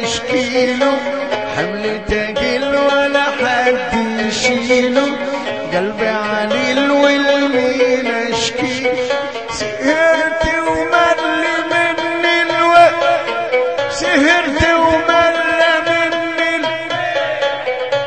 اشكيله حمل تقل ولا حد يشيله قلبي عليل والمين اشكي سهرت ومل مني الوقت سهرت ومل مني الوقت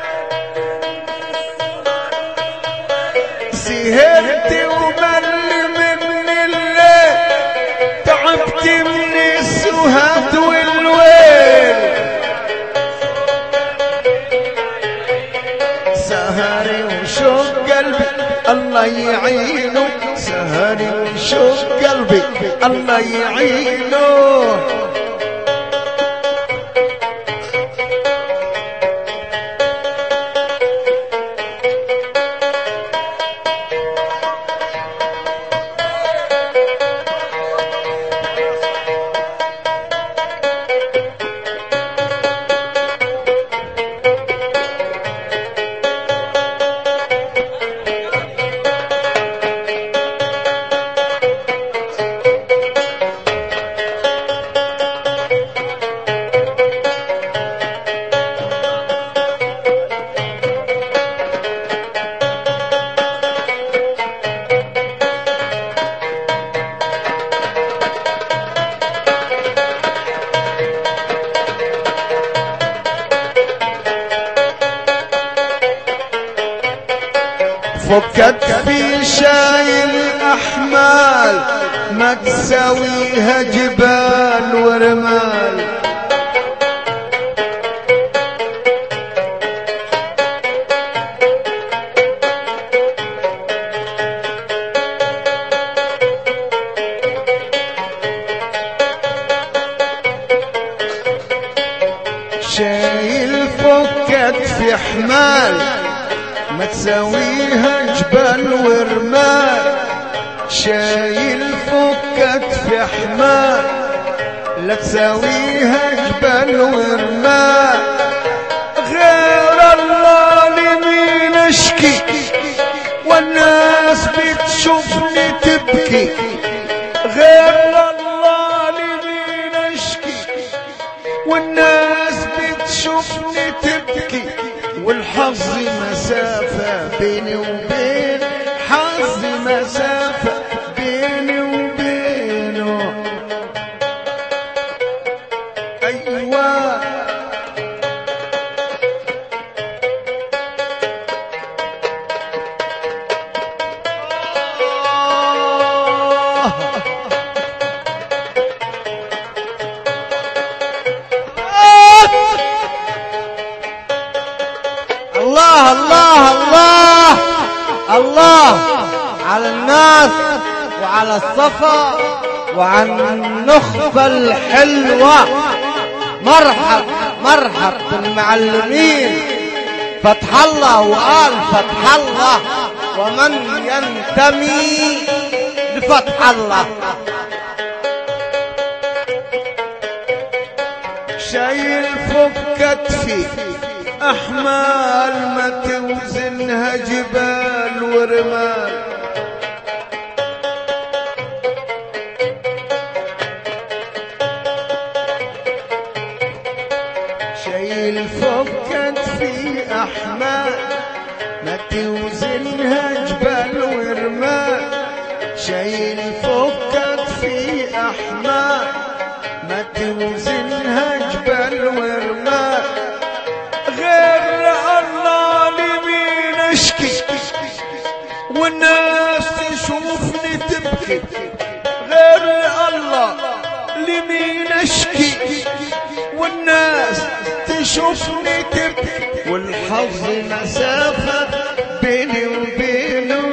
سهرت ومل من الليل تعبت من السهاد والويل سهري وشوق قلبي الله يعينه سهري وشوق قلبي الله يعينه فكت في شايل احمال ما تساويها جبال ورمال شايل فكت في حمال ما تساويها جبال ورمال شايل فكت في حمال لا تساويها جبال ورمال غير الله لمين اشكي والناس بتشوفني تبكي غير الله لمين اشكي والناس بتشوفني تبكي والحظ مسافة بيني وبين حظ مسافة بيني وبينه أيوة الله الله الله الله على الناس وعلى الصفا وعلى النخبة الحلوة مرحب مرحب بالمعلمين فتح الله وآل فتح الله ومن ينتمي لفتح الله شايل فكت في أحمال ما توزنها جبال ورمال شايل فكت في أحمال ما توزنها جبال ورمال شايل فكت في أحمال ما توزنها جبال ورمال غير الله لمين اشكي والناس تشوفني تبكي غير الله لمين اشكي والناس تشوفني تبكي والحظ مسافة بيني وبينه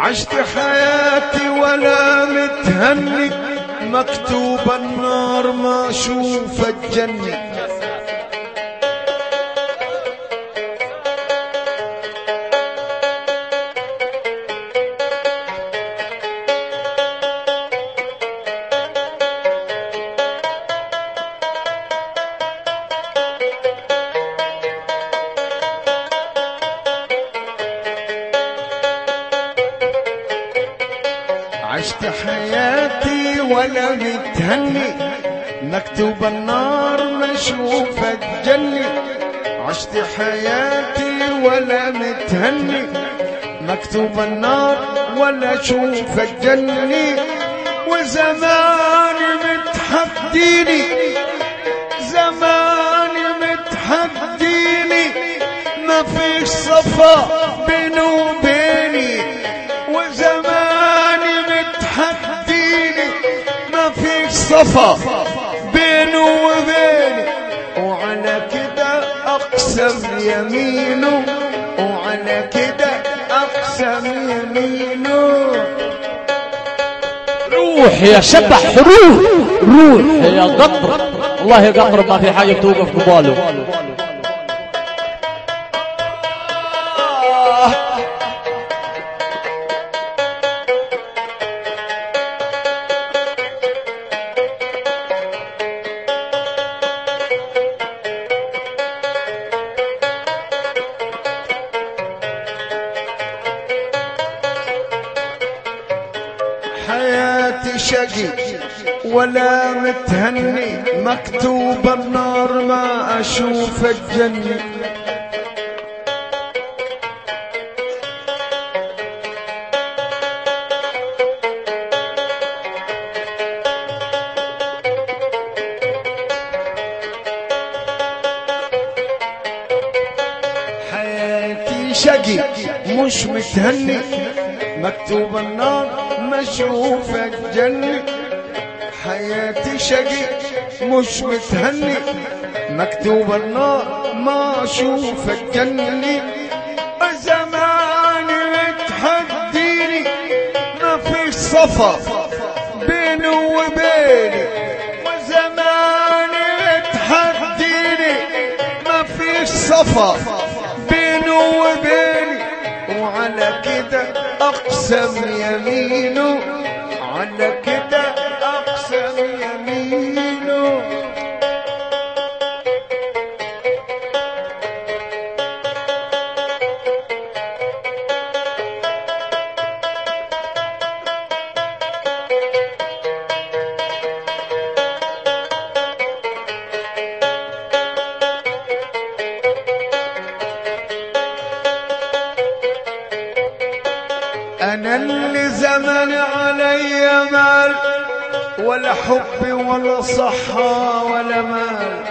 عشت حياتي ولا متهني مكتوب النار ما اشوف الجنة عشت حياتي ولا متهني مكتوب النار مشوف الجنة عشت حياتي ولا متهني مكتوب النار ولا اشوف الجنة وزماني متحديني زماني متحديني ما فيش صفا بيني وبيني وزماني متحديني ما فيش صفا بيني وبيني وعلى كده اقسم يمينه وعلى كده اقسم يمينه روح يا شبح روح روح يا قطر والله يا قطر ما في حاجة توقف قباله حياتي شقي ولا متهني مكتوب النار ما اشوف الجنة حياتي شقي مش متهني مكتوب النار مشوف الجنة حياتي شقي مش متهني مكتوب النار ما اشوف الجنة زماني متحديني ما فيش صفا بيني وبيني وزماني متحديني ما فيش صفا بيني وبيني وعلى كده اقسم يمينه على كده اقسم يمينه انا اللي زمن علي مال ولا حب ولا صحة ولا مال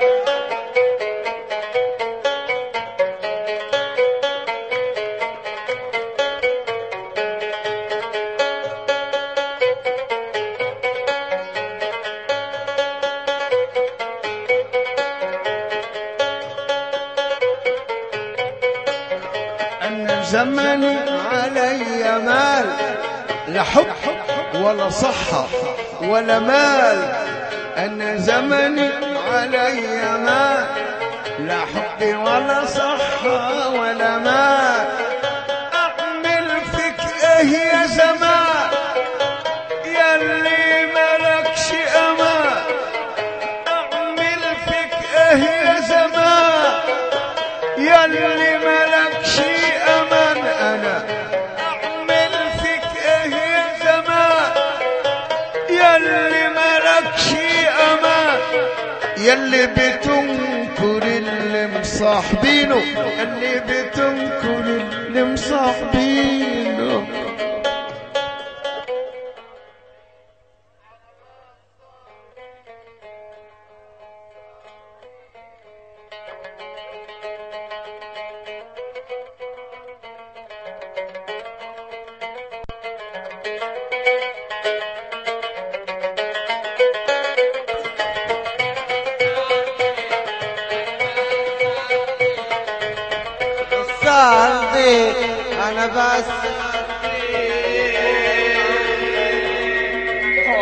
أن زمني علي مال لا حب ولا صحة ولا مال أن زمني علي مال لا حب ولا صحة ولا مال أعمل فيك إيه يا زمان يلي ملكش أمان أعمل فيك إيه يا زمان يلي ملكش امان انا اعمل فيك ايه يا زمان يلي ملكش امان يلي بتنكر اللي مصاحبينه اللي بتنكر اللي مصاحبينه السهر دي انا بس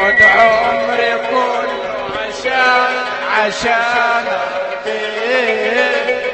موت عمري كله عشان عشان